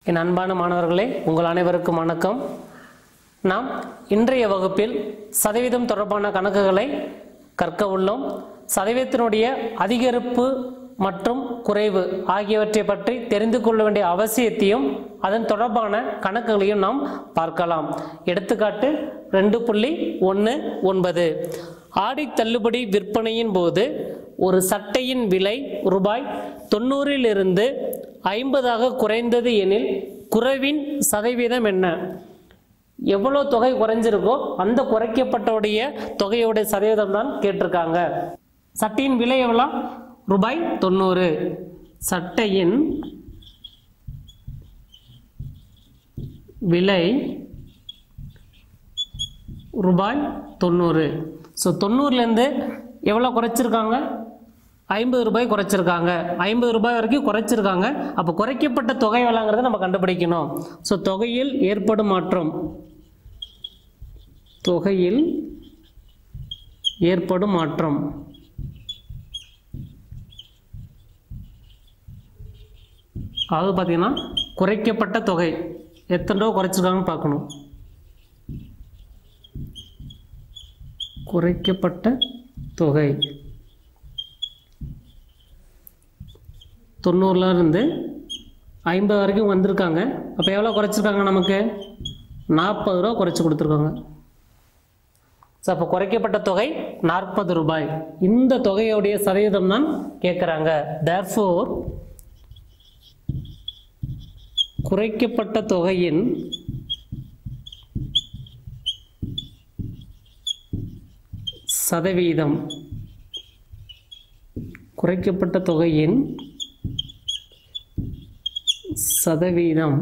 என் அன்பான மாணவர்களே உங்கள் அனைவருக்கும் வணக்கம் நாம் இன்றைய வகுப்பில் சதவீதம் தொடர்பான கணக்குகளை கற்க உள்ளோம் சதவீதத்தினுடைய அதிகரிப்பு மற்றும் குறைவு ஆகியவற்றை பற்றி தெரிந்து கொள்ள வேண்டிய அவசியத்தையும் அதன் தொடர்பான கணக்குகளையும் நாம் பார்க்கலாம் எடுத்துக்காட்டு ரெண்டு புள்ளி ஒன்று ஒன்பது ஆடி தள்ளுபடி விற்பனையின் போது ஒரு சட்டையின் விலை ரூபாய் தொண்ணூறிலிருந்து ஐம்பதாக குறைந்தது எனில் குறைவின் சதவீதம் என்ன எவ்வளோ தொகை குறைஞ்சிருக்கோ அந்த குறைக்கப்பட்டவுடைய தொகையோட சதவீதம் தான் கேட்டிருக்காங்க சட்டையின் விலை எவ்வளோ ரூபாய் தொண்ணூறு சட்டையின் விலை ரூபாய் தொண்ணூறு ஸோ தொண்ணூறுலேருந்து எவ்வளோ குறைச்சிருக்காங்க ஐம்பது ரூபாய் குறைச்சிருக்காங்க ஐம்பது ரூபாய் வரைக்கும் குறைச்சிருக்காங்க அப்போ குறைக்கப்பட்ட தொகை எவ்வளோங்கிறத நம்ம கண்டுபிடிக்கணும் ஸோ தொகையில் ஏற்படும் மாற்றம் தொகையில் ஏற்படும் மாற்றம் அதாவது பார்த்தீங்கன்னா குறைக்கப்பட்ட தொகை எத்தனை ரூபா குறைச்சிருக்காங்கன்னு பார்க்கணும் குறைக்கப்பட்ட தொகை தொண்ணூறுல இருந்து ஐம்பது வரைக்கும் வந்திருக்காங்க அப்போ எவ்வளோ குறைச்சிருக்காங்க நமக்கு நாற்பது ரூபா குறைச்சி கொடுத்துருக்காங்க ஸோ அப்போ குறைக்கப்பட்ட தொகை நாற்பது ரூபாய் இந்த தொகையுடைய சதவீதம் தான் கேட்குறாங்க தேர்ஃபோர் குறைக்கப்பட்ட தொகையின் சதவீதம் குறைக்கப்பட்ட தொகையின் சதவீதம்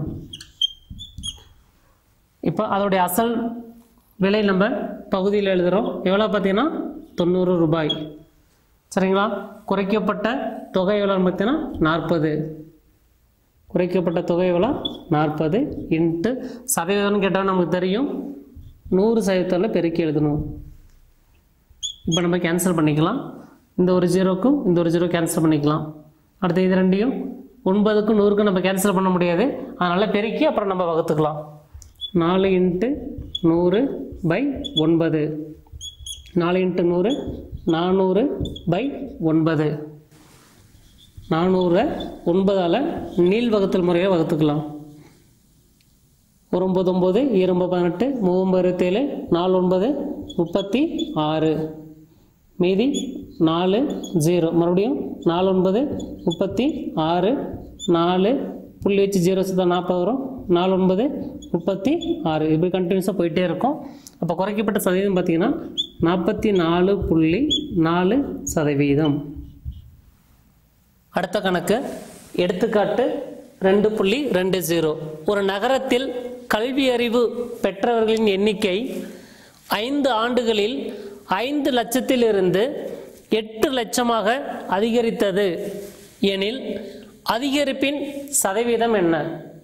இப்போ அதோடைய அசல் விலை நம்ம பகுதியில் எழுதுகிறோம் எவ்வளோ பார்த்தீங்கன்னா தொண்ணூறு ரூபாய் சரிங்களா குறைக்கப்பட்ட தொகை எவ்வளோன்னு பார்த்தீங்கன்னா நாற்பது குறைக்கப்பட்ட தொகை எவ்வளோ நாற்பது இன்ட்டு சதவீதம்னு கேட்டால் நமக்கு தெரியும் நூறு சதவீதத்தில் பெருக்கி எழுதணும் இப்போ நம்ம கேன்சல் பண்ணிக்கலாம் இந்த ஒரு ஜீரோக்கும் இந்த ஒரு ஜீரோ கேன்சல் பண்ணிக்கலாம் அடுத்து இது ரெண்டையும் ஒன்பதுக்கும் நூறுக்கும் நம்ம கேன்சல் பண்ண முடியாது அதனால் பெருக்கி அப்புறம் நம்ம வகுத்துக்கலாம் நாலு இன்ட்டு நூறு பை ஒன்பது நாலு இன்ட்டு நூறு நானூறு பை ஒன்பது நானூறை ஒன்பதால் நீள் வகுத்தல் முறையை வகுத்துக்கலாம் ஒரு ஒம்பது ஒம்பது இரும்பது பதினெட்டு மூவொம்பது இருபத்தேழு நாலு ஒன்பது முப்பத்தி ஆறு மீதி நாலு ஜீரோ மறுபடியும் நாலு ஒன்பது முப்பத்தி ஆறு நாலு புள்ளி வச்சு ஜீரோ சுத்தம் நாற்பது வரும் நாலு ஒன்பது முப்பத்தி ஆறு இப்படி கண்டினியூஸாக போயிட்டே இருக்கும் அப்போ குறைக்கப்பட்ட சதவீதம் பார்த்தீங்கன்னா நாற்பத்தி நாலு புள்ளி நாலு சதவீதம் அடுத்த கணக்கு எடுத்துக்காட்டு ரெண்டு புள்ளி ரெண்டு ஜீரோ ஒரு நகரத்தில் கல்வி அறிவு பெற்றவர்களின் எண்ணிக்கை ஐந்து ஆண்டுகளில் ஐந்து லட்சத்திலிருந்து எட்டு லட்சமாக அதிகரித்தது எனில் அதிகரிப்பின் சதவீதம் என்ன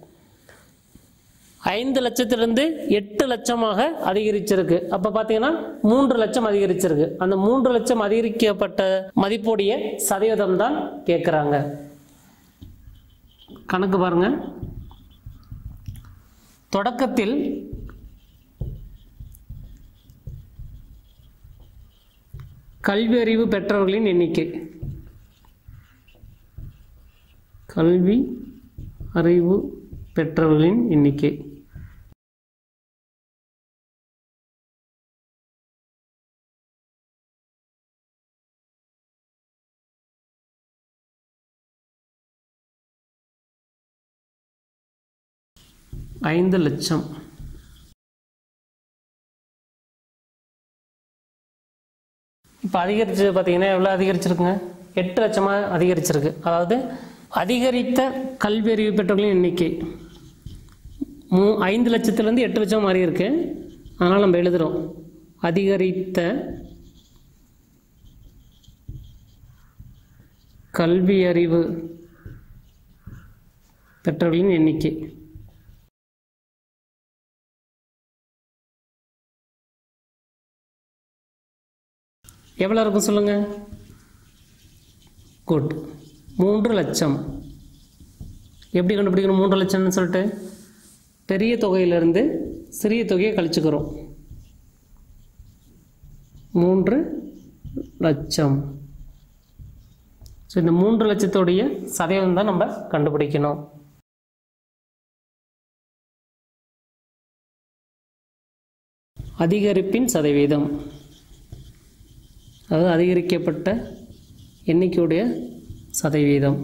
ஐந்து லட்சத்திலிருந்து எட்டு லட்சமாக அதிகரிச்சிருக்கு அப்போ பார்த்தீங்கன்னா மூன்று லட்சம் அதிகரிச்சிருக்கு அந்த மூன்று லட்சம் அதிகரிக்கப்பட்ட மதிப்புடைய சதவீதம் தான் கேட்குறாங்க கணக்கு பாருங்க தொடக்கத்தில் கல்வி அறிவு பெற்றவர்களின் எண்ணிக்கை கல்வி அறிவு பெற்றவர்களின் எண்ணிக்கை ஐந்து லட்சம் இப்போ அதிகரிச்சு பார்த்தீங்கன்னா எவ்வளோ அதிகரிச்சிருக்குங்க எட்டு லட்சமாக அதிகரிச்சிருக்கு அதாவது அதிகரித்த கல்வி அறிவு பெற்றவர்களின் எண்ணிக்கை மூ ஐந்து லட்சத்துலேருந்து எட்டு லட்சம் மாறி இருக்கு அதனால் நம்ம எழுதுகிறோம் அதிகரித்த கல்வி அறிவு பெற்றவர்களின் எண்ணிக்கை எவ்வளோ இருக்கும் சொல்லுங்கள் குட் மூன்று லட்சம் எப்படி கண்டுபிடிக்கணும் மூன்று லட்சம்னு சொல்லிட்டு பெரிய தொகையிலிருந்து சிறிய தொகையை கழிச்சுக்கிறோம் மூன்று லட்சம் ஸோ இந்த மூன்று லட்சத்துடைய சதவீதம் தான் நம்ம கண்டுபிடிக்கணும் அதிகரிப்பின் சதவீதம் அதாவது அதிகரிக்கப்பட்ட எண்ணிக்கையுடைய சதவீதம்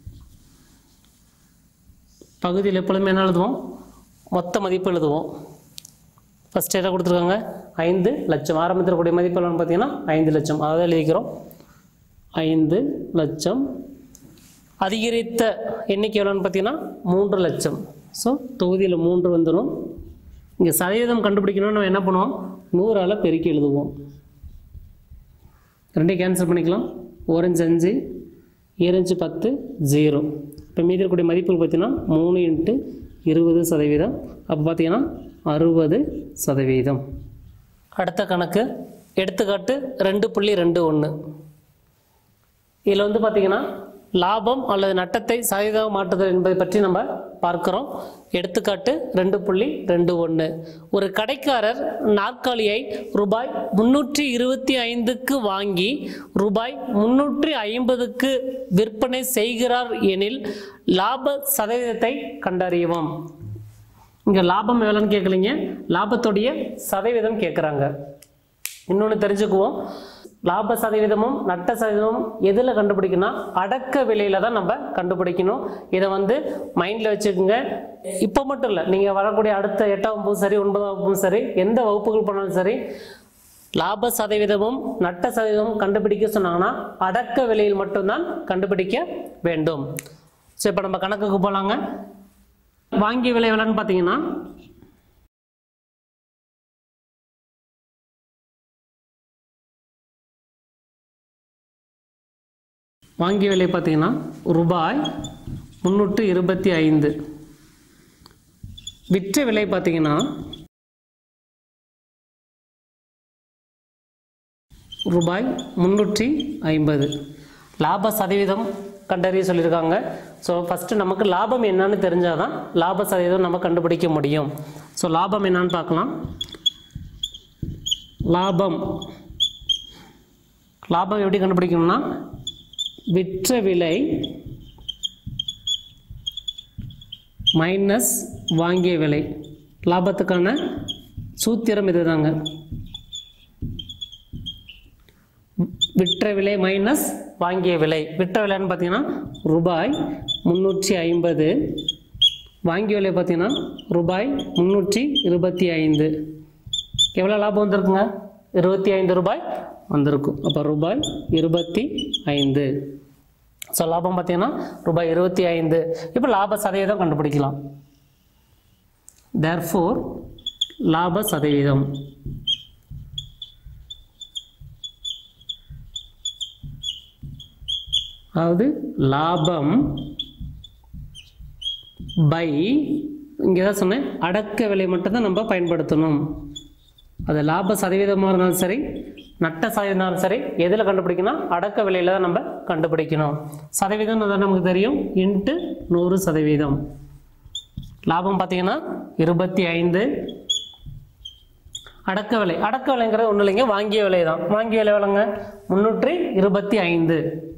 பகுதியில் எப்பொழுதுமே என்ன எழுதுவோம் மொத்த மதிப்பு எழுதுவோம் ஃபஸ்ட் என்ன கொடுத்துருக்காங்க ஐந்து லட்சம் ஆரம்பத்தில் கூடிய மதிப்பு எவ்வளோன்னு பார்த்தீங்கன்னா ஐந்து லட்சம் அதாவது எழுதிக்கிறோம் ஐந்து லட்சம் அதிகரித்த எண்ணிக்கை எவ்வளோன்னு பார்த்தீங்கன்னா மூன்று லட்சம் ஸோ தொகுதியில் மூன்று வந்துடும் இங்கே சதவீதம் கண்டுபிடிக்கணும்னு நம்ம என்ன பண்ணுவோம் நூறால் பெருக்கி எழுதுவோம் ரெண்டையும் கேன்சல் பண்ணிக்கலாம் ஓரஞ்சு அஞ்சு ஈரஞ்சு பத்து ஜீரோ இப்போ மீதி இருக்கக்கூடிய மதிப்புகள் பார்த்தீங்கன்னா மூணு இன்ட்டு இருபது சதவீதம் அப்போ பார்த்தீங்கன்னா அறுபது சதவீதம் அடுத்த கணக்கு எடுத்துக்காட்டு ரெண்டு புள்ளி ரெண்டு ஒன்று இதில் வந்து பார்த்தீங்கன்னா லாபம் அல்லது நட்டத்தை சதவீதமாக மாற்றுதல் என்பதை பற்றி நம்ம பார்க்கிறோம் எடுத்துக்காட்டு ரெண்டு புள்ளி ரெண்டு ஒன்று ஒரு கடைக்காரர் நாற்காலியை ரூபாய் முன்னூற்றி இருபத்தி ஐந்துக்கு வாங்கி ரூபாய் முன்னூற்றி ஐம்பதுக்கு விற்பனை செய்கிறார் எனில் லாப சதவீதத்தை கண்டறியவும் இங்கே லாபம் எவ்வளோன்னு கேட்கலீங்க லாபத்துடைய சதவீதம் கேட்குறாங்க இன்னொன்று தெரிஞ்சுக்குவோம் லாப சதவீதமும் நட்ட சதவீதமும் எதில் கண்டுபிடிக்கணும் அடக்க விலையில் தான் நம்ம கண்டுபிடிக்கணும் இதை வந்து மைண்டில் வச்சுக்கோங்க இப்போ மட்டும் இல்லை நீங்கள் வரக்கூடிய அடுத்த எட்டாம் வகுப்பும் சரி ஒன்பதாம் வகுப்பும் சரி எந்த வகுப்புகள் போனாலும் சரி லாப சதவீதமும் நட்ட சதவீதமும் கண்டுபிடிக்க சொன்னாங்கன்னா அடக்க விலையில் மட்டும்தான் கண்டுபிடிக்க வேண்டும் ஸோ இப்போ நம்ம கணக்குக்கு போகலாங்க வாங்கிய விலை எவ்வளோன்னு பார்த்தீங்கன்னா வாங்கிய விலை பார்த்தீங்கன்னா ரூபாய் முந்நூற்று இருபத்தி ஐந்து விற்ற விலை பார்த்தீங்கன்னா ரூபாய் முந்நூற்றி ஐம்பது லாப சதவீதம் கண்டறிய சொல்லியிருக்காங்க ஸோ ஃபஸ்ட்டு நமக்கு லாபம் என்னன்னு தெரிஞ்சால் தான் லாப சதவீதம் நம்ம கண்டுபிடிக்க முடியும் ஸோ லாபம் என்னன்னு பார்க்கலாம் லாபம் லாபம் எப்படி கண்டுபிடிக்கணும்னா விற்ற விலை மைனஸ் வாங்கிய விலை லாபத்துக்கான சூத்திரம் இதுதாங்க விற்ற விலை மைனஸ் வாங்கிய விலை விற்ற விலைன்னு பார்த்தீங்கன்னா ரூபாய் முந்நூற்றி ஐம்பது வாங்கிய விலை பார்த்தீங்கன்னா ரூபாய் முந்நூற்றி இருபத்தி ஐந்து எவ்வளோ லாபம் வந்திருக்குங்க இருபத்தி ஐந்து ரூபாய் வந்திருக்கும் அப்போ ரூபாய் இருபத்தி ஐந்து ஸோ லாபம் பார்த்தீங்கன்னா ரூபாய் இருபத்தி ஐந்து இப்போ லாப சதவீதம் கண்டுபிடிக்கலாம் தேர்ஃபோர் லாப சதவீதம் அதாவது லாபம் பை இங்கே தான் சொன்னேன் அடக்க விலை மட்டும்தான் நம்ம பயன்படுத்தணும் அது லாப சதவீதமாக இருந்தாலும் சரி நட்ட சதவீதம் இருந்தாலும் சரி எதில் கண்டுபிடிக்கணும் அடக்க விலையில் தான் நம்ம கண்டுபிடிக்கணும் சதவீதம் தான் நமக்கு தெரியும் இன்ட்டு நூறு சதவீதம் லாபம் பார்த்தீங்கன்னா இருபத்தி ஐந்து அடக்க விலை அடக்க விலைங்கிறது ஒன்றும் இல்லைங்க வாங்கிய விலை தான் வாங்கிய விலை எவ்வளோங்க முந்நூற்றி இருபத்தி ஐந்து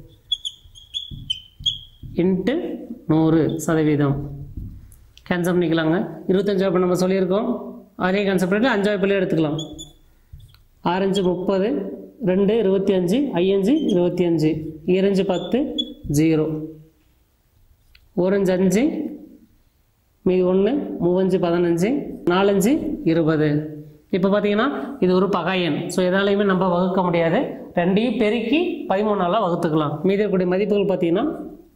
இன்ட்டு நூறு சதவீதம் கேன்சல் பண்ணிக்கலாங்க இருபத்தஞ்சு இப்போ நம்ம சொல்லியிருக்கோம் அதே கேன்சல் பண்ணிட்டு அஞ்சாவது பிள்ளை எடுத்துக்கலாம் ஆரஞ்சு முப்பது ரெண்டு இருபத்தி அஞ்சு ஐயஞ்சு இருபத்தி அஞ்சு ஈரஞ்சு பத்து ஜீரோ ஓரஞ்சு அஞ்சு மீதி ஒன்று மூவஞ்சு பதினஞ்சு நாலஞ்சு இருபது இப்போ பார்த்தீங்கன்னா இது ஒரு பகையன் ஸோ எதாலையுமே நம்ம வகுக்க முடியாது ரெண்டையும் பெருக்கி பதிமூணால் வகுத்துக்கலாம் மீதி இருக்கக்கூடிய மதிப்புகள் பார்த்தீங்கன்னா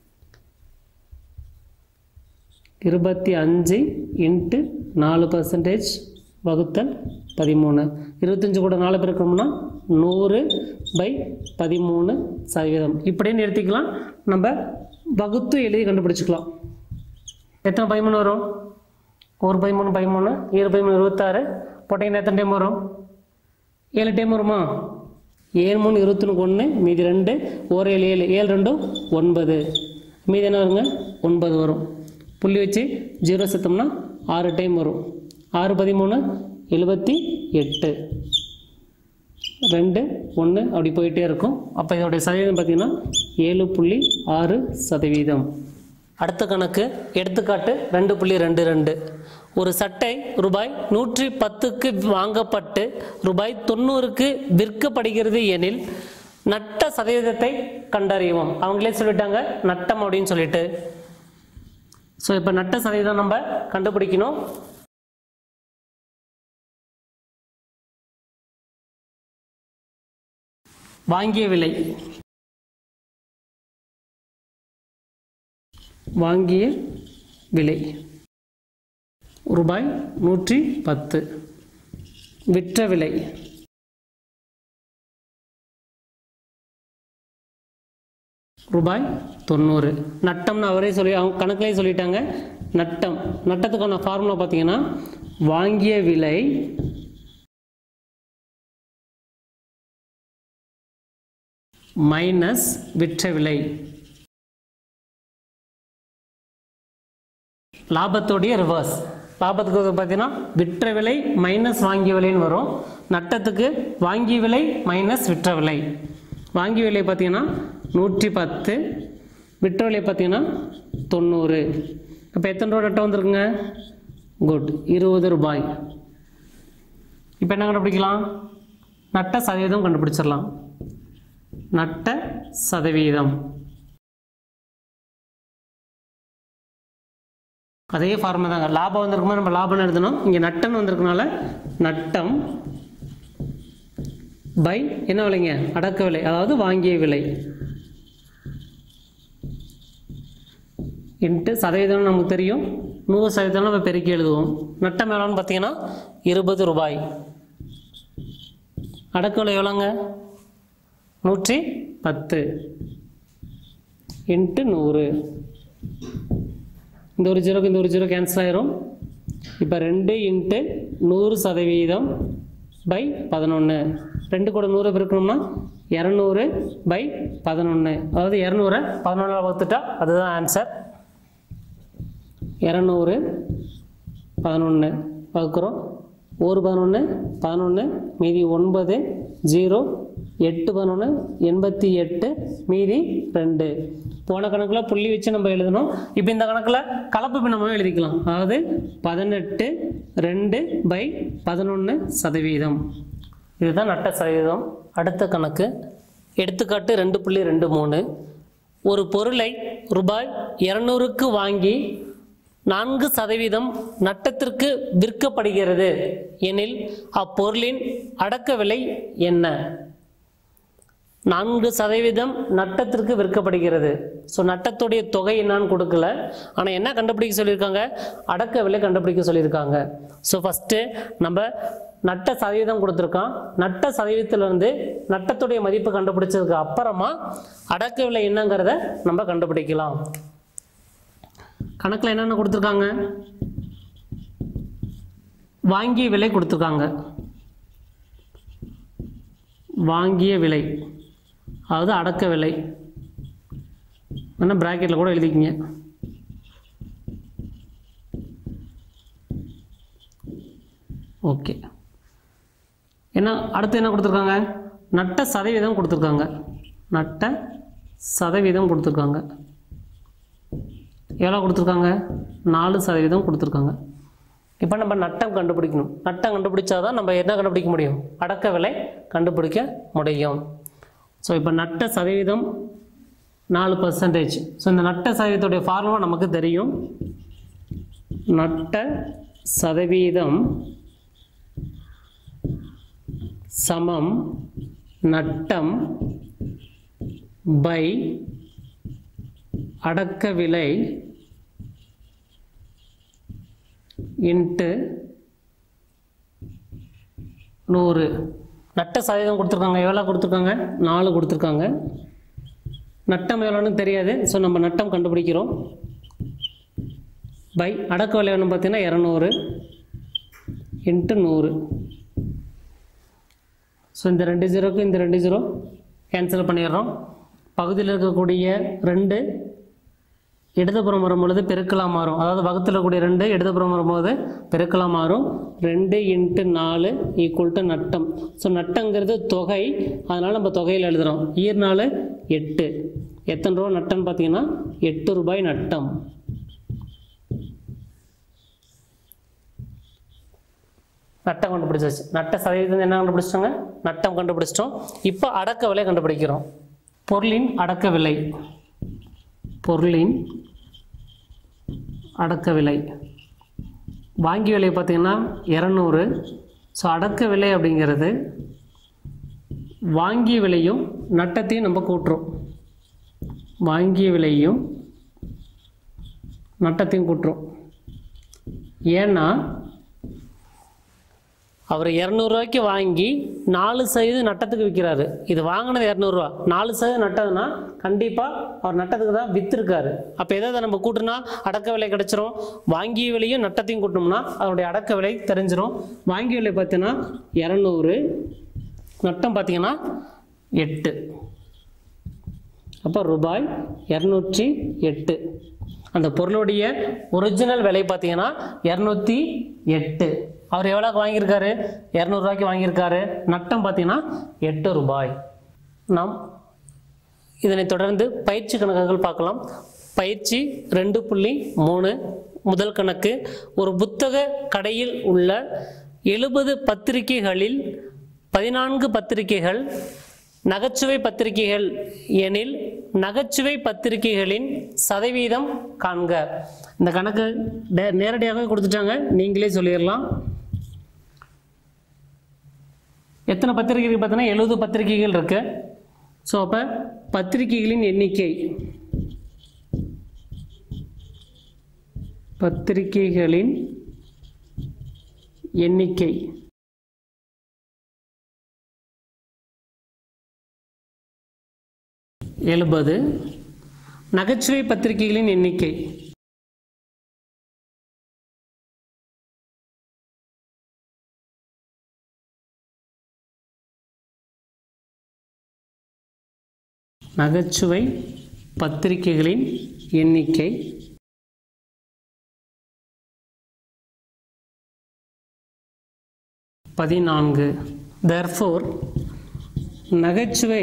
இருபத்தி அஞ்சு இன்ட்டு நாலு பர்சன்டேஜ் வகுத்தல் பதிமூணு இருபத்தஞ்சு கூட நாலு பெருக்கணும்னா நூறு பை பதிமூணு சதவீதம் இப்படியே நிறுத்திக்கலாம் நம்ம வகுத்து எழுதி கண்டுபிடிச்சிக்கலாம் எத்தனை பதிமூணு வரும் ஒரு பதிமூணு பதிமூணு ஏழு பதிமூணு இருபத்தாறு போட்டிங்கன்னா எத்தனை டைம் வரும் ஏழு டைம் வருமா ஏழு மூணு இருபத்தொன்று ஒன்று மீதி ரெண்டு ஒரு ஏழு ஏழு ஏழு ரெண்டும் ஒன்பது மீதி என்ன வருங்க ஒன்பது வரும் புள்ளி வச்சு ஜீரோ சேர்த்தோம்னா ஆறு டைம் வரும் ஆறு பதிமூணு எழுபத்தி எட்டு ரெண்டு ஒன்று அப்படி போயிட்டே இருக்கும் அப்போ இதோடைய சதவீதம் பார்த்திங்கன்னா ஏழு புள்ளி ஆறு சதவீதம் அடுத்த கணக்கு எடுத்துக்காட்டு ரெண்டு புள்ளி ரெண்டு ரெண்டு ஒரு சட்டை ரூபாய் நூற்றி பத்துக்கு வாங்கப்பட்டு ரூபாய் தொண்ணூறுக்கு விற்கப்படுகிறது எனில் நட்ட சதவீதத்தை கண்டறியவும் அவங்களே சொல்லிட்டாங்க நட்டம் அப்படின்னு சொல்லிட்டு ஸோ இப்போ நட்ட சதவீதம் நம்ம கண்டுபிடிக்கணும் வாங்கிய விலை வாங்கிய விலை ரூபாய் நூற்றி பத்து விற்ற விலை ரூபாய் தொண்ணூறு நட்டம்னு அவரே சொல்லி அவங்க கணக்கிலே சொல்லிட்டாங்க நட்டம் நட்டத்துக்கான ஃபார்முலா பார்த்தீங்கன்னா வாங்கிய விலை மைனஸ் விற்ற விலை லாபத்தோடைய ரிவர்ஸ் லாபத்துக்கு வந்து பார்த்தீங்கன்னா விற்ற விலை மைனஸ் வாங்கிய விலைன்னு வரும் நட்டத்துக்கு வாங்கிய விலை மைனஸ் விற்ற விலை வாங்கிய விலை பார்த்தீங்கன்னா நூற்றி பத்து விற்ற விலை பார்த்தீங்கன்னா தொண்ணூறு அப்போ எத்தனை ரூபா நட்டம் வந்திருக்குங்க குட் இருபது ரூபாய் இப்போ என்ன கண்டுபிடிக்கலாம் நட்ட சதவீதம் கண்டுபிடிச்சிடலாம் நட்ட சதவீதம் அதே ஃபார்முலா தாங்க லாபம் வந்திருக்கும்போது நம்ம லாபம்னு எழுதணும் இங்கே நட்டம் வந்திருக்கனால நட்டம் பை என்ன விலைங்க அடக்க விலை அதாவது வாங்கிய விலை இன்ட்டு சதவீதம் நமக்கு தெரியும் நூறு சதவீதம் நம்ம பெருக்கி எழுதுவோம் நட்டம் எவ்வளோன்னு பார்த்தீங்கன்னா இருபது ரூபாய் அடக்க விலை எவ்வளோங்க நூற்றி பத்து இன்ட்டு நூறு இந்த ஒரு ஜீரோக்கு இந்த ஒரு ஜீரோ கேன்சல் ஆயிரும் இப்போ ரெண்டு இன்ட்டு நூறு சதவீதம் பை பதினொன்று ரெண்டு கூட நூறு பெருக்கணும்னா இரநூறு பை பதினொன்று அதாவது இரநூறை பதினொன்றில் வகுத்துட்டா அதுதான் ஆன்சர் இரநூறு பதினொன்று வகுக்கிறோம் ஒரு பதினொன்று பதினொன்று மீதி ஒன்பது ஜீரோ எட்டு பதினொன்று எண்பத்தி எட்டு மீதி ரெண்டு போன கணக்கில் புள்ளி வச்சு நம்ம எழுதணும் இப்போ இந்த கணக்கில் கலப்பு பின்னமாக எழுதிக்கலாம் அதாவது பதினெட்டு ரெண்டு பை பதினொன்று சதவீதம் இதுதான் நட்ட சதவீதம் அடுத்த கணக்கு எடுத்துக்காட்டு ரெண்டு புள்ளி ரெண்டு மூணு ஒரு பொருளை ரூபாய் இரநூறுக்கு வாங்கி நான்கு சதவீதம் நட்டத்திற்கு விற்கப்படுகிறது எனில் அப்பொருளின் அடக்க விலை என்ன நான்கு சதவீதம் நட்டத்திற்கு விற்கப்படுகிறது ஸோ நட்டத்துடைய தொகை என்னான்னு கொடுக்கல ஆனால் என்ன கண்டுபிடிக்க சொல்லியிருக்காங்க அடக்க விலை கண்டுபிடிக்க சொல்லியிருக்காங்க ஸோ ஃபஸ்ட்டு நம்ம நட்ட சதவீதம் கொடுத்துருக்கோம் நட்ட சதவீதத்திலிருந்து நட்டத்துடைய மதிப்பு கண்டுபிடிச்சதுக்கு அப்புறமா அடக்க விலை என்னங்கிறத நம்ம கண்டுபிடிக்கலாம் கணக்கில் என்னென்ன கொடுத்துருக்காங்க வாங்கிய விலை கொடுத்துருக்காங்க வாங்கிய விலை அதாவது அடக்க விலை வேணால் ப்ராக்கெட்டில் கூட எழுதிக்கிங்க ஓகே என்ன அடுத்து என்ன கொடுத்துருக்காங்க நட்ட சதவீதம் கொடுத்துருக்காங்க நட்ட சதவீதம் கொடுத்துருக்காங்க எவ்வளோ கொடுத்துருக்காங்க நாலு சதவீதம் கொடுத்துருக்காங்க இப்போ நம்ம நட்டம் கண்டுபிடிக்கணும் நட்டம் கண்டுபிடிச்சாதான் நம்ம என்ன கண்டுபிடிக்க முடியும் அடக்க விலை கண்டுபிடிக்க முடியும் ஸோ இப்போ நட்ட சதவீதம் நாலு பர்சன்டேஜ் ஸோ இந்த நட்ட சதவீதத்துடைய ஃபார்முலா நமக்கு தெரியும் நட்ட சதவீதம் சமம் நட்டம் பை அடக்க விலை இன்ட்டு நூறு நட்ட சதவீதம் கொடுத்துருக்காங்க எவ்வளோ கொடுத்துருக்காங்க நாலு கொடுத்துருக்காங்க நட்டம் எவ்வளோன்னு தெரியாது ஸோ நம்ம நட்டம் கண்டுபிடிக்கிறோம் பை அடக்க விலை வேணும் பார்த்தீங்கன்னா இரநூறு இன்ட்டு நூறு ஸோ இந்த ரெண்டு ஜீரோக்கு இந்த ரெண்டு ஜீரோ கேன்சல் பண்ணிடுறோம் பகுதியில் இருக்கக்கூடிய ரெண்டு இடதுபுறம் வரும்பொழுது பெருக்கலாக மாறும் அதாவது வகுத்தில் கூடிய ரெண்டு இடதுபுறம் வரும்போது பெருக்கலாக மாறும் ரெண்டு இன்ட்டு நாலு ஈக்குவல் டு நட்டம் ஸோ நட்டங்கிறது தொகை அதனால் நம்ம தொகையில் எழுதுகிறோம் ஈர் நாலு எட்டு எத்தனை ரூபா நட்டம்னு பார்த்தீங்கன்னா எட்டு ரூபாய் நட்டம் நட்டம் கண்டுபிடிச்சாச்சு நட்ட சதவீதம் என்ன கண்டுபிடிச்சிட்டாங்க நட்டம் கண்டுபிடிச்சிட்டோம் இப்போ அடக்க விலை கண்டுபிடிக்கிறோம் பொருளின் அடக்க விலை பொருளின் அடக்க விலை வாங்கி விலை பார்த்தீங்கன்னா இரநூறு ஸோ அடக்க விலை அப்படிங்கிறது வாங்கிய விலையும் நட்டத்தையும் நம்ம கூட்டுறோம் வாங்கிய விலையும் நட்டத்தையும் கூட்டுறோம் ஏன்னா அவர் இரநூறுவாய்க்கு வாங்கி நாலு சதவீதம் நட்டத்துக்கு விற்கிறாரு இது வாங்கினது இரநூறுவா நாலு சதவீதம் நட்டதுன்னா கண்டிப்பாக அவர் நட்டத்துக்கு தான் விற்றுருக்காரு அப்போ எதை நம்ம கூட்டுனா அடக்க விலை கிடைச்சிரும் வாங்கிய விலையும் நட்டத்தையும் கூட்டணும்னா அதனுடைய அடக்க விலை தெரிஞ்சிரும் வாங்கிய விலை பார்த்தீங்கன்னா இரநூறு நட்டம் பார்த்தீங்கன்னா எட்டு அப்போ ரூபாய் இரநூற்றி எட்டு அந்த பொருளுடைய ஒரிஜினல் விலை பார்த்தீங்கன்னா இரநூத்தி எட்டு அவர் எவ்வளோக்கு வாங்கியிருக்காரு இரநூறுவாய்க்கு வாங்கியிருக்காரு நட்டம் பார்த்தீங்கன்னா எட்டு ரூபாய் நாம் இதனைத் தொடர்ந்து பயிற்சி கணக்குகள் பார்க்கலாம் பயிற்சி ரெண்டு புள்ளி மூணு முதல் கணக்கு ஒரு புத்தக கடையில் உள்ள எழுபது பத்திரிகைகளில் பதினான்கு பத்திரிகைகள் நகைச்சுவை பத்திரிகைகள் எனில் நகைச்சுவை பத்திரிகைகளின் சதவீதம் காண்க இந்த கணக்கு டே- நேரடியாகவே கொடுத்துட்டாங்க நீங்களே சொல்லிடலாம் எத்தனை பத்திரிகை இருக்கு பார்த்தீங்கன்னா எழுபது பத்திரிகைகள் இருக்கு ஸோ அப்போ பத்திரிகைகளின் எண்ணிக்கை பத்திரிகைகளின் எண்ணிக்கை எழுபது நகைச்சுவை பத்திரிகைகளின் எண்ணிக்கை நகைச்சுவை பத்திரிகைகளின் எண்ணிக்கை பதினான்கு therefore நகைச்சுவை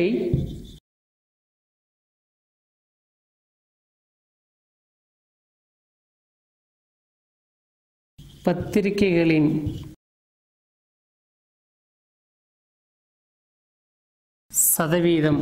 பத்திரிகைகளின் சதவீதம்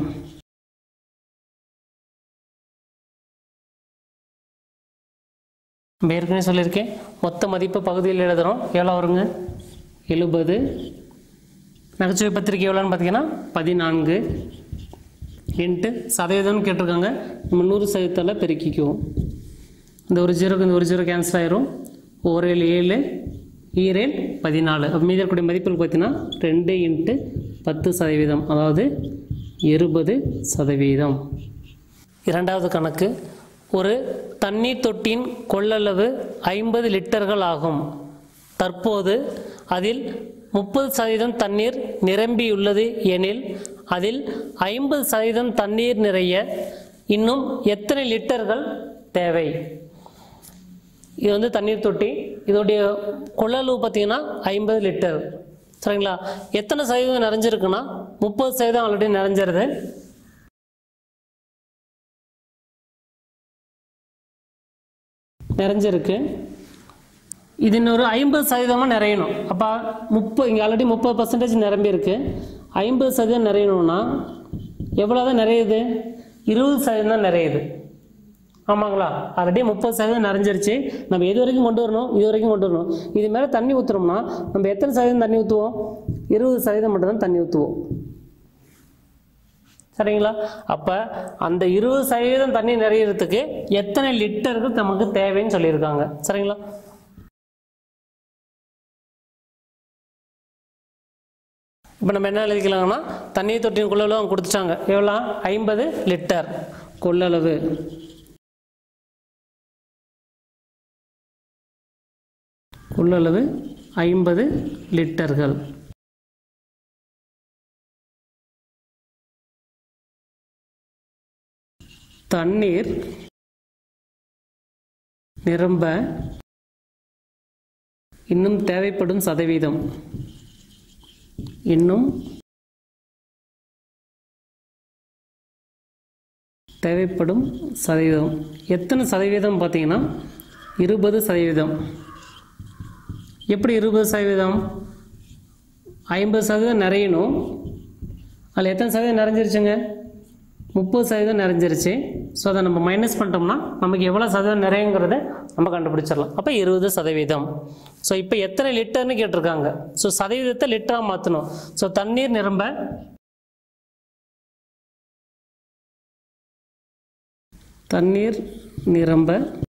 நம்ம ஏற்கனவே சொல்லியிருக்கேன் மொத்த மதிப்பு பகுதியில் எழுதுகிறோம் எவ்வளோ வருங்க எழுபது நகைச்சுவை பத்திரிகை எவ்வளோன்னு பார்த்தீங்கன்னா பதினான்கு இன்ட்டு சதவீதம்னு கேட்டிருக்காங்க நம்ம நூறு சதவீதத்தால் பெருக்கிக்குவோம் இந்த ஒரு ஜீரோக்கு இந்த ஒரு ஜீரோ கேன்சல் ஆயிரும் ஓரேழு ஏழு ஈரேல் பதினாலு அப்போ மீதி இருக்கக்கூடிய மதிப்புகள் பார்த்தீங்கன்னா ரெண்டு இன்ட்டு பத்து சதவீதம் அதாவது இருபது சதவீதம் இரண்டாவது கணக்கு ஒரு தண்ணீர் தொட்டியின் கொள்ளளவு ஐம்பது லிட்டர்கள் ஆகும் தற்போது அதில் முப்பது சதவீதம் தண்ணீர் நிரம்பியுள்ளது எனில் அதில் ஐம்பது சதவீதம் தண்ணீர் நிறைய இன்னும் எத்தனை லிட்டர்கள் தேவை இது வந்து தண்ணீர் தொட்டி இதோடைய கொள்ளளவு பார்த்தீங்கன்னா ஐம்பது லிட்டர் சரிங்களா எத்தனை சதவீதம் நிறைஞ்சிருக்குன்னா முப்பது சதவீதம் ஆல்ரெடி நிறைஞ்சிருது நிறைஞ்சிருக்கு இது இன்னொரு ஐம்பது சதவீதமாக நிறையணும் அப்போ முப்பது இங்கே ஆல்ரெடி முப்பது பர்சன்டேஜ் நிரம்பியிருக்கு ஐம்பது சதவீதம் நிறையணும்னா எவ்வளோ தான் நிறையுது இருபது சதவீதம் தான் நிறையுது ஆமாங்களா ஆல்ரெடி முப்பது சதவீதம் நிறைஞ்சிருச்சு நம்ம எது வரைக்கும் கொண்டு வரணும் இது வரைக்கும் கொண்டு வரணும் இது மேலே தண்ணி ஊற்றுறோம்னா நம்ம எத்தனை சதவீதம் தண்ணி ஊற்றுவோம் இருபது சதவீதம் மட்டும் தான் தண்ணி ஊற்றுவோம் சரிங்களா அப்போ அந்த இருபது சதவீதம் தண்ணி நிறையிறதுக்கு எத்தனை லிட்டர்கள் நமக்கு தேவைன்னு சொல்லியிருக்காங்க சரிங்களா இப்போ நம்ம என்ன எழுதிக்கலாங்கன்னா தண்ணீர் தொட்டியின் கொள்ளளவு அவங்க கொடுத்துட்டாங்க எவ்வளோ ஐம்பது லிட்டர் கொள்ளளவு கொள்ளளவு ஐம்பது லிட்டர்கள் தண்ணீர் நிரம்ப இன்னும் தேவைப்படும் சதவீதம் இன்னும் தேவைப்படும் சதவீதம் எத்தனை சதவீதம் பார்த்தீங்கன்னா இருபது சதவீதம் எப்படி இருபது சதவீதம் ஐம்பது சதவீதம் நிறையணும் அதில் எத்தனை சதவீதம் நிறைஞ்சிருச்சுங்க முப்பது சதவீதம் நிறைஞ்சிருச்சு ஸோ அதை நம்ம மைனஸ் பண்ணிட்டோம்னா நமக்கு எவ்வளோ சதவீதம் நிறையுங்கிறத நம்ம கண்டுபிடிச்சிடலாம் அப்போ இருபது சதவீதம் ஸோ இப்போ எத்தனை லிட்டர்னு கேட்டிருக்காங்க ஸோ சதவீதத்தை லிட்டராக மாற்றணும் ஸோ தண்ணீர் நிரம்ப தண்ணீர் நிரம்ப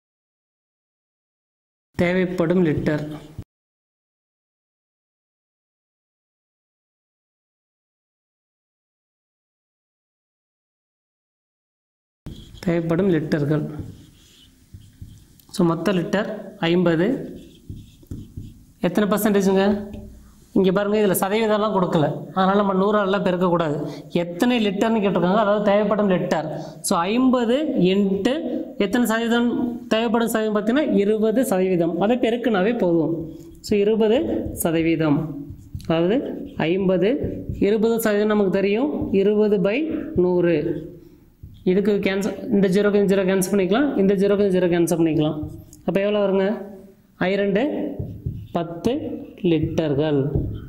தேவைப்படும் லிட்டர் தேவைப்படும் லிட்டர்கள் ஸோ மொத்த லிட்டர் ஐம்பது எத்தனை பர்சன்டேஜுங்க இங்கே பாருங்கள் இதில் சதவீதம்லாம் கொடுக்கல அதனால் நம்ம நூறாலாம் பெருக்கக்கூடாது எத்தனை லிட்டர்னு கேட்டிருக்காங்க அதாவது தேவைப்படும் லிட்டர் ஸோ ஐம்பது இன்ட்டு எத்தனை சதவீதம் தேவைப்படும் சதவீதம் பார்த்தீங்கன்னா இருபது சதவீதம் அதை பெருக்குனாவே போதும் ஸோ இருபது சதவீதம் அதாவது ஐம்பது இருபது சதவீதம் நமக்கு தெரியும் இருபது பை நூறு இதுக்கு கேன்சல் இந்த ஜீரோக்கு இந்த ஜீரோ கேன்சல் பண்ணிக்கலாம் இந்த ஜீரோக்கு இந்த ஜீரோ கேன்சல் பண்ணிக்கலாம் அப்போ எவ்வளோ வருங்க ஐ ரெண்டு பத்து லிட்டர்கள்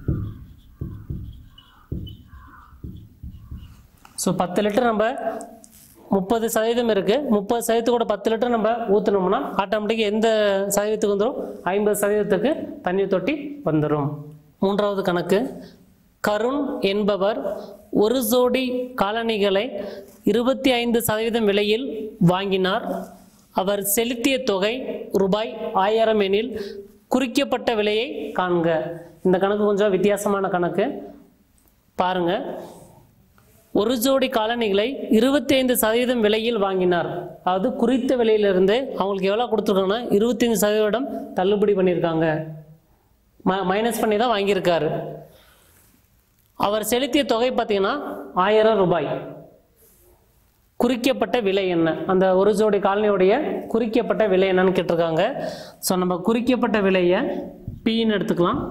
ஸோ பத்து லிட்டர் நம்ம முப்பது சதவீதம் இருக்குது முப்பது சதவீதத்தோட பத்து லிட்டர் நம்ம ஊற்றினோம்னா ஆட்டோமேட்டிக்காக எந்த சதவீதத்துக்கு வந்துடும் ஐம்பது சதவீதத்துக்கு தண்ணி தொட்டி வந்துடும் மூன்றாவது கணக்கு கருண் என்பவர் ஒரு ஜோடி காலணிகளை இருபத்தி ஐந்து சதவீதம் விலையில் வாங்கினார் அவர் செலுத்திய தொகை ரூபாய் ஆயிரம் எனில் குறிக்கப்பட்ட விலையை காண்க இந்த கணக்கு கொஞ்சம் வித்தியாசமான கணக்கு பாருங்க ஒரு ஜோடி காலணிகளை இருபத்தி ஐந்து சதவீதம் விலையில் வாங்கினார் அதாவது குறித்த விலையிலிருந்து அவங்களுக்கு எவ்வளோ கொடுத்துருக்காங்கன்னா இருபத்தைந்து சதவீதம் தள்ளுபடி பண்ணியிருக்காங்க ம மைனஸ் பண்ணி தான் வாங்கியிருக்காரு அவர் செலுத்திய தொகை பார்த்தீங்கன்னா ஆயிரம் ரூபாய் குறிக்கப்பட்ட விலை என்ன அந்த ஒரு ஜோடி காலனியுடைய குறிக்கப்பட்ட விலை என்னன்னு கேட்டிருக்காங்க ஸோ நம்ம குறிக்கப்பட்ட விலையை பின்னு எடுத்துக்கலாம்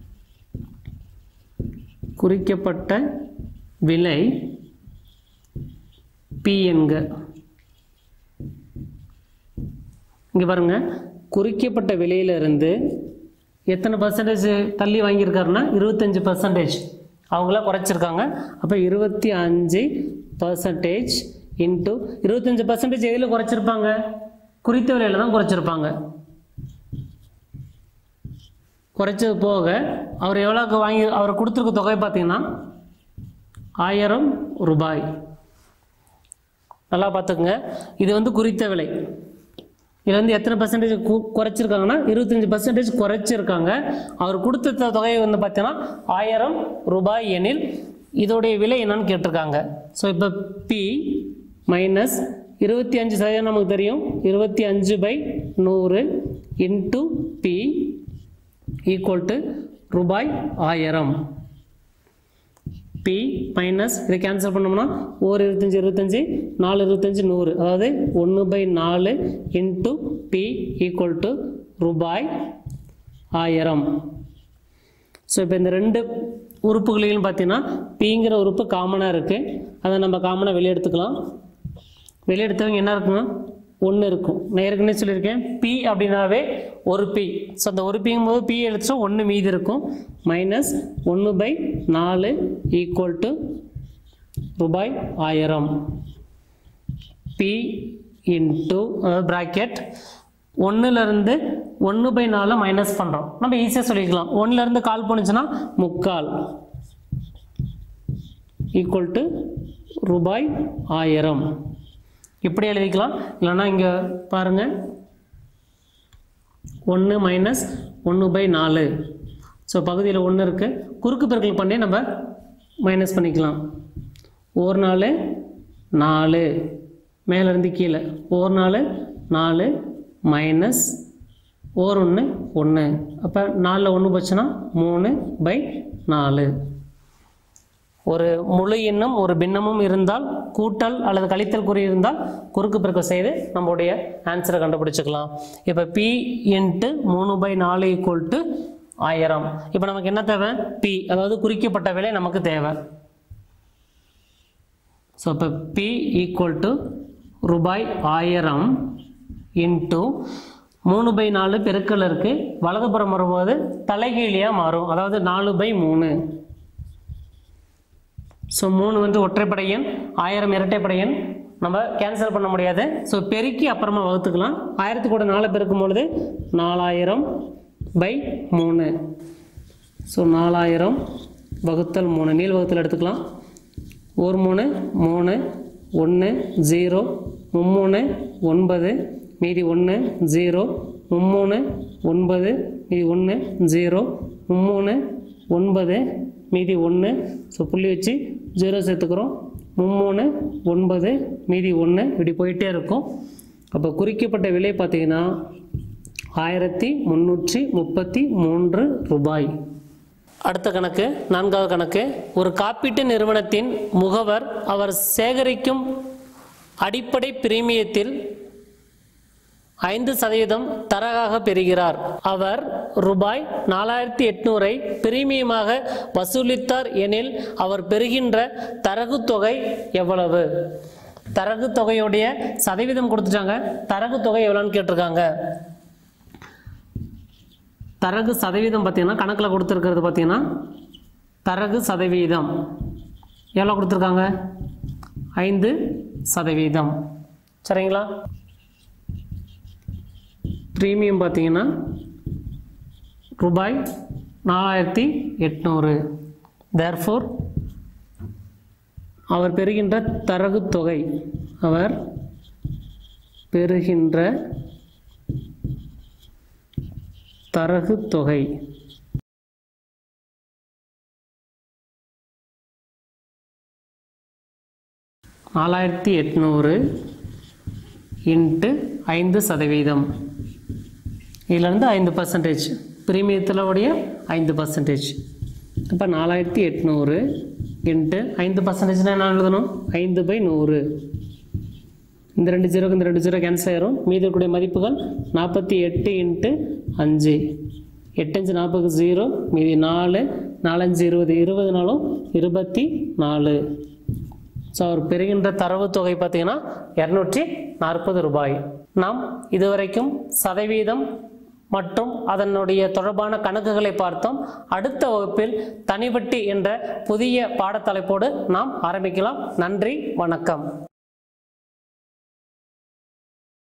குறிக்கப்பட்ட விலை பி என்க இங்கே பாருங்க குறிக்கப்பட்ட விலையிலிருந்து எத்தனை பர்சன்டேஜ் தள்ளி வாங்கியிருக்காருன்னா இருபத்தஞ்சி பர்சன்டேஜ் அவங்கள குறைச்சிருக்காங்க அப்போ இருபத்தி அஞ்சு பர்சன்டேஜ் இன்ட்டு இருபத்தஞ்சி பர்சன்டேஜ் எதில் குறைச்சிருப்பாங்க குறித்த விலையில் தான் குறைச்சிருப்பாங்க குறைச்சது போக அவர் எவ்வளோக்கு வாங்கி அவர் கொடுத்துருக்க தொகை பார்த்தீங்கன்னா ஆயிரம் ரூபாய் நல்லா பார்த்துக்குங்க இது வந்து குறித்த விலை இது வந்து எத்தனை பர்சன்டேஜ் குறைச்சிருக்காங்கன்னா இருபத்தஞ்சி பர்சன்டேஜ் குறைச்சிருக்காங்க அவர் கொடுத்த தொ- தொகை வந்து பார்த்தீங்கன்னா ஆயிரம் ரூபாய் எனில் இதோடைய விலை என்னன்னு கேட்டிருக்காங்க ஸோ இப்போ பி மைனஸ் இருபத்தி அஞ்சு சதவீதம் நமக்கு தெரியும் இருபத்தி அஞ்சு பை நூறு இன்ட்டு பி ஈக்குவல் டு ரூபாய் ஆயிரம் பி மைனஸ் இதை கேன்சல் பண்ணோம்னா ஒரு இருபத்தஞ்சி இருபத்தஞ்சி நாலு இருபத்தஞ்சி நூறு அதாவது ஒன்று பை நாலு இன்ட்டு பி ஈக்குவல் டு ரூபாய் ஆயிரம் ஸோ இப்போ இந்த ரெண்டு உறுப்புகளையும் பார்த்தீங்கன்னா பிங்கிற உறுப்பு காமனாக இருக்குது அதை நம்ம காமனாக வெளியே எடுத்துக்கலாம் வெளியே எடுத்தவங்க என்ன இருக்குன்னா ஒன்று இருக்கும் நான் ஏற்கனவே சொல்லியிருக்கேன் பி அப்படின்னாவே ஒரு பி ஸோ அந்த ஒரு பிங்கும் போது பி எடுத்துட்டா ஒன்று மீதி இருக்கும் மைனஸ் ஒன்று பை நாலு ஈக்குவல் டு ரூபாய் ஆயிரம் பி இன்ட்டு அதாவது ப்ராக்கெட் ஒன்றுலேருந்து ஒன்று பை நாலு மைனஸ் பண்ணுறோம் நம்ம ஈஸியாக சொல்லிக்கலாம் ஒன்றுலேருந்து கால் போணுச்சுன்னா முக்கால் ஈக்குவல் டு ரூபாய் ஆயிரம் இப்படி எழுதிக்கலாம் இல்லைன்னா இங்கே பாருங்கள் ஒன்று மைனஸ் ஒன்று பை நாலு ஸோ பகுதியில் ஒன்று இருக்குது குறுக்கு பெருக்கல் பண்ணி நம்ம மைனஸ் பண்ணிக்கலாம் ஒரு நாலு நாலு மேலேருந்து கீழே ஒரு நாலு நாலு மைனஸ் ஓர் ஒன்று ஒன்று அப்போ நாலில் ஒன்று போச்சுன்னா மூணு பை நாலு ஒரு முழு எண்ணும் ஒரு பின்னமும் இருந்தால் கூட்டல் அல்லது கழித்தல் குறி இருந்தால் குறுக்கு பெருக்கம் செய்து நம்மளுடைய ஆன்சரை கண்டுபிடிச்சுக்கலாம் இப்போ பி இன்ட்டு மூணு பை நாலு ஈக்குவல் டு ஆயிரம் இப்போ நமக்கு என்ன தேவை பி அதாவது குறிக்கப்பட்ட விலை நமக்கு தேவை ஸோ இப்போ பி ஈக்குவல் டு ரூபாய் ஆயிரம் இன்ட்டு மூணு பை நாலு பெருக்கல் இருக்குது வலதுபுறம் வரும்போது தலைகீழியாக மாறும் அதாவது நாலு பை மூணு ஸோ மூணு வந்து ஒற்றைப்படை எண் ஆயிரம் இரட்டைப்படை எண் நம்ம கேன்சல் பண்ண முடியாது ஸோ பெருக்கி அப்புறமா வகுத்துக்கலாம் ஆயிரத்து கூட நாலு பெருக்கும் பொழுது நாலாயிரம் பை மூணு ஸோ நாலாயிரம் வகுத்தல் மூணு நீள் வகுத்தல் எடுத்துக்கலாம் ஒரு மூணு மூணு ஒன்று ஜீரோ மும்மூணு ஒன்பது மீதி ஒன்று ஜீரோ மும்மூணு ஒன்பது மீதி ஒன்று ஜீரோ மும்மூணு ஒன்பது மீதி ஒன்று ஸோ புள்ளி வச்சு ஜீரோ சேர்த்துக்கிறோம் மும்மூணு ஒன்பது மீதி ஒன்று இப்படி போயிட்டே இருக்கும் அப்போ குறிக்கப்பட்ட விலை பார்த்தீங்கன்னா ஆயிரத்தி முந்நூற்றி முப்பத்தி மூன்று ரூபாய் அடுத்த கணக்கு நான்காவது கணக்கு ஒரு காப்பீட்டு நிறுவனத்தின் முகவர் அவர் சேகரிக்கும் அடிப்படை பிரீமியத்தில் ஐந்து சதவீதம் தரகாக பெறுகிறார் அவர் ரூபாய் நாலாயிரத்தி எட்நூறை பிரீமியமாக வசூலித்தார் எனில் அவர் பெறுகின்ற தரகு தொகை எவ்வளவு தரகு தொகையுடைய சதவீதம் கொடுத்துட்டாங்க தரகு தொகை எவ்வளோன்னு கேட்டிருக்காங்க தரகு சதவீதம் பார்த்தீங்கன்னா கணக்கில் கொடுத்துருக்கிறது பார்த்தீங்கன்னா தரகு சதவீதம் எவ்வளோ கொடுத்துருக்காங்க ஐந்து சதவீதம் சரிங்களா ப்ரீமியம் பார்த்தீங்கன்னா ரூபாய் நாலாயிரத்தி எட்நூறு தேர்ஃபோர் அவர் பெறுகின்ற தரகு தொகை அவர் பெறுகின்ற தரகு தொகை நாலாயிரத்தி எட்நூறு இன்ட்டு ஐந்து சதவீதம் இதிலேருந்து ஐந்து பர்சன்டேஜ் பிரீமியத்தில் உடைய ஐந்து பர்சன்டேஜ் இப்போ நாலாயிரத்தி எட்நூறு இன்ட்டு ஐந்து பர்சன்டேஜ்னால் என்ன எழுதணும் ஐந்து பை நூறு இந்த ரெண்டு ஜீரோக்கு இந்த ரெண்டு ஜீரோ கேன்சல் ஆயிரும் மீதி இருக்கக்கூடிய மதிப்புகள் நாற்பத்தி எட்டு இன்ட்டு அஞ்சு எட்டஞ்சு நாற்பது ஜீரோ மீதி நாலு நாலஞ்சு இருபது இருபது நாளும் இருபத்தி நாலு ஸோ அவர் பெறுகின்ற தரவு தொகை பார்த்தீங்கன்னா இரநூற்றி நாற்பது ரூபாய் நாம் இதுவரைக்கும் சதவீதம் மற்றும் அதனுடைய தொடர்பான கணக்குகளை பார்த்தோம் அடுத்த வகுப்பில் தனிவட்டி என்ற புதிய பாடத்தலைப்போடு நாம் ஆரம்பிக்கலாம் நன்றி வணக்கம்